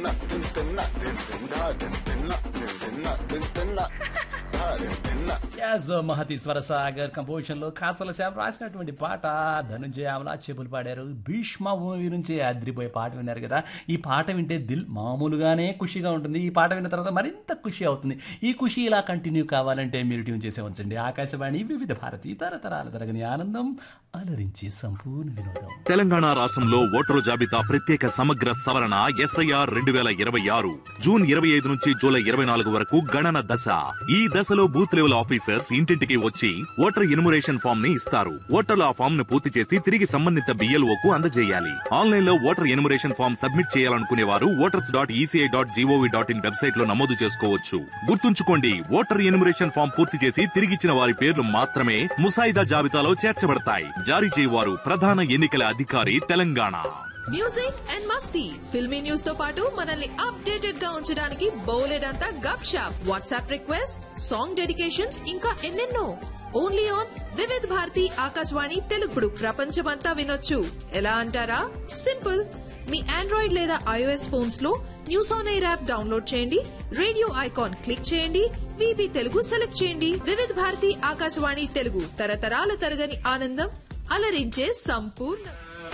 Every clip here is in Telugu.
తిన్న తిన్ తిన్న తిన్ తిన్నా తిన్ తిన్న తిన్ తిన్న తిన్ తిన్న ధా తిన్ తిన్న యాజ్ మహతీశ్వర సాగర్ కంపోజిషన్ లో కాసల శ్యామ్ రాసినటువంటి పాట ధనుంజయ అమలా చెప్పులు పాడారు భీష్మ మూవీ నుంచి అద్రిపోయే పాట విన్నారు కదా ఈ పాట వింటే దిల్ మామూలుగానే ఖుషిగా ఉంటుంది ఈ పాట విన్న తర్వాత మరింత ఖుషి అవుతుంది ఈ ఖుషి ఇలా కంటిన్యూ కావాలంటే మీరు ట్యూన్ చేసే ఉంచండి ఆకాశవాణి వివిధ భారతి తరతరాల తరగని ఆనందం అలరించి సంపూర్ణ వినోదం తెలంగాణ రాష్ట్రంలో ఓటరు జాబితా ప్రత్యేక సమగ్ర సవరణ ఎస్ఐఆర్ రెండు వేల ఇరవై ఆరు జూన్ ఇరవై ఐదు నుంచి జూలై ఇరవై నాలుగు వరకు గణన దశ ఈ దశలో బూత్ లెవెల్ ఆఫీసర్స్ ఇంటింటికి వచ్చి ఓటర్ ఇన్మురేషన్ ఫామ్ ని ఇస్తారు ఓటర్లు ఆ ఫామ్ ను పూర్తి చేసి తిరిగి సంబంధిత బిఎల్ఓ కు అందజేయాలి ఆన్లైన్ లో ఓటర్ ఇన్మురేషన్ ఫామ్ సబ్మిట్ చేయాలనుకునే వారు voters dot E C I dot G O V dot in website లో నమోదు చేసుకోవచ్చు గుర్తుంచుకోండి ఓటర్ ఇన్మురేషన్ ఫామ్ పూర్తి చేసి తిరిగిచ్చిన వారి పేర్లు మాత్రమే ముసాయిదా జాబితాలో చేర్చబడతాయి జారీ చేయవారు ప్రధాన ఎన్నికల అధికారి తెలంగాణ మ్యూజిక్ అండ్ మస్తీ ఫిల్మీ న్యూస్ తో పాటు మనల్ని అప్డేటెడ్ గా ఉంచడానికి బోలెడంతా Gup shop WhatsApp request song dedications ఇంకా ఎన్నెన్నో ఓన్లీ ఆన్ వివిధ్ భారతి ఆకాశవాణి తెలుగుడు ప్రపంచమంతా వినొచ్చు ఎలా అంటారా సింపుల్ మీ ఆండ్రాయిడ్ లేదా ఐఓఎస్ ఫోన్స్ లో news on air app download చేయండి రేడియో ఐకాన్ క్లిక్ చేయండి విబి తెలుగు సెలెక్ట్ చేయండి వివిధ్ భారతి ఆకాశవాణి తెలుగు తరతరాల తరగని ఆనందం అలరించే సంపూర్ణ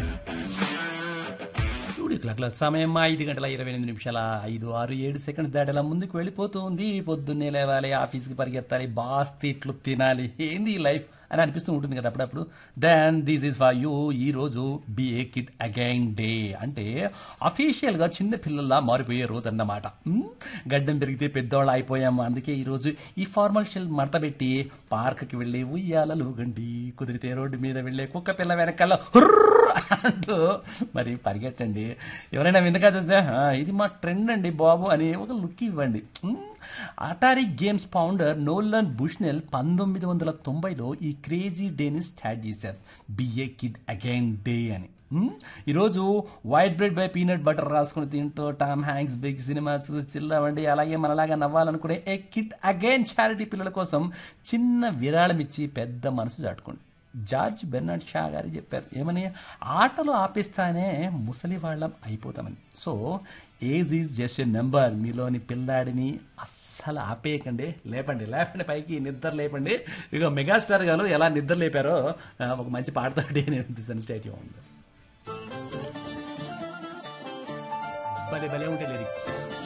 స్టూడియో క్లాక్ల సమయం ఐదు గంటల ఇరవై ఎనిమిది నిమిషాల ఐదు ఆరు ఏడు సెకండ్స్ దాటేలా ముందుకు వెళ్ళిపోతుంది పొద్దున్నే లేవాలి ఆఫీస్కి పరిగెత్తాలి బాస్ తిట్లు తినాలి ఏంది ఈ లైఫ్ అని అనిపిస్తూ ఉంటుంది కదా అప్పుడప్పుడు then this is for you ఈ రోజు be a kid again day అంటే అఫీషియల్గా చిన్న పిల్లల్లా మారిపోయే రోజు అన్నమాట మ్? గడ్డం పెరిగితే పెద్దవాళ్ళు అయిపోయాము అందుకే ఈ రోజు ఈ ఫార్మల్ షెల్ మడత పెట్టి పార్క్కి వెళ్ళి ఉయ్యాలలు గండి కుదిరితే రోడ్డు మీద వెళ్ళే కుక్క పిల్ల వెనకాల హుర్ర్ అంటూ మరి పరిగెట్టండి ఎవరైనా విందుగా చూస్తే "ఆ, ఇది మా ట్రెండ్ అండి బాబు అని ఒక లుక్ ఇవ్వండి మ్, Atari games founder Nolan Bushnell పంతొమ్మిది వందల తొంభైలో ఈ క్రేజీ డేని స్టార్ట్ చేశారు బిఏ కిడ్ అగైన్ డే అని మ్, ఈరోజు white bread by peanut butter రాసుకుని తింటూ టామ్ హ్యాంక్స్ బిగ్ సినిమా చూసి చిల్లవండి అలాగే మనలాగా నవ్వాలనుకునే ఏ కిడ్ అగైన్ చారిటీ పిల్లల కోసం చిన్న విరాళం ఇచ్చి పెద్ద మనసు చాటుకోండి జార్జ్ బెర్నాడ్ షా గారు చెప్పారు ఏమని ఆటలు ఆపిస్తానే ముసలి వాళ్ళం అయిపోతామని so age is just a number మీలోని పిల్లాడిని అస్సలు ఆపేయకండి లేపండి లేపండి పైకి నిద్ర లేపండి ఇక మెగాస్టార్ గారు ఎలా నిద్ర లేపారో ఆ, ఒక మంచి పాటతోటి నేను వినిపిస్తాను స్టేట్ ఉంది భలే భలే ఉంటే లిరిక్స్